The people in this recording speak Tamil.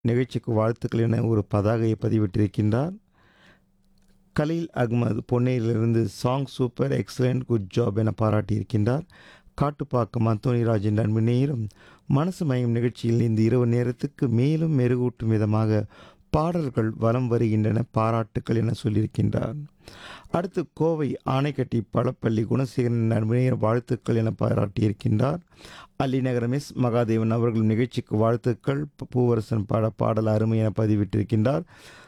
நிகழ்ச்சிக்கு வாழ்த்துக்கள் என ஒரு பதாகையை பதிவிட்டிருக்கின்றார் கலீல் அகமது பொன்னேரிலிருந்து song super excellent good job என பாராட்டியிருக்கின்றார் காட்டுப்பாக்கம் அந்தோனிராஜ் என்ற அன்பு நேயரும் மனசு மயம் நிகழ்ச்சியில் இந்த இரவு நேரத்துக்கு மேலும் மெருகூட்டும் விதமாக பாடல்கள் வலம் வருகின்றன பாராட்டுக்கள் என சொல்லியிருக்கின்றார் அடுத்து கோவை ஆணைக்கட்டி பழப்பள்ளி குணசேகரன் அன்புநேயர் வாழ்த்துக்கள் என பாராட்டியிருக்கின்றார் அல்லிநகரம் எஸ் மகாதேவன் அவர்கள் நிகழ்ச்சிக்கு வாழ்த்துக்கள் பூவரசன் பாட பாடல் அருமை என பதிவிட்டிருக்கின்றார்